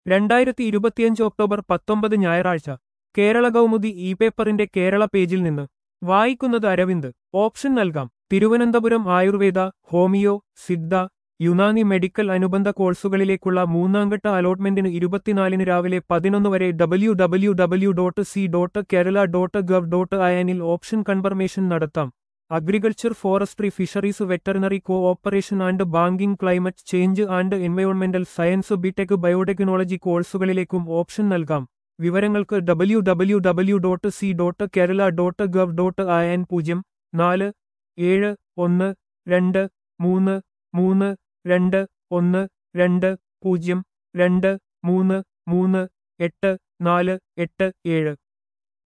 രണ്ടായിരത്തി ഇരുപത്തിയഞ്ച് ഒക്ടോബർ പത്തൊമ്പത് ഞായറാഴ്ച കേരള കൗമുദി ഇ പേപ്പറിന്റെ കേരള പേജിൽ നിന്ന് വായിക്കുന്നത് അരവിന്ദ് ഓപ്ഷൻ നൽകാം തിരുവനന്തപുരം ആയുർവേദ ഹോമിയോ സിദ്ധ യുനാനി മെഡിക്കൽ അനുബന്ധ കോഴ്സുകളിലേക്കുള്ള മൂന്നാംഘട്ട അലോട്ട്മെന്റിന് ഇരുപത്തിനാലിന് രാവിലെ പതിനൊന്ന് വരെ W W W dot C dot Kerala dot gov dot അയനിൽ ഓപ്ഷൻ കൺഫർമേഷൻ നടത്താം agriculture forestry fisheries veterinary cooperation and banking climate change and എൻവയോൺമെന്റൽ സയൻസ് ബിടെക് ബയോടെക്നോളജി കോഴ്സുകളിലേക്കും ഓപ്ഷൻ നൽകാം വിവരങ്ങൾക്ക് W W W dot C dot Kerala dot gov dot in പൂജ്യം നാല് ഏഴ് ഒന്ന് രണ്ട് മൂന്ന് മൂന്ന് രണ്ട് ഒന്ന് രണ്ട് പൂജ്യം രണ്ട് മൂന്ന് മൂന്ന് എട്ട് നാല് എട്ട് ഏഴ്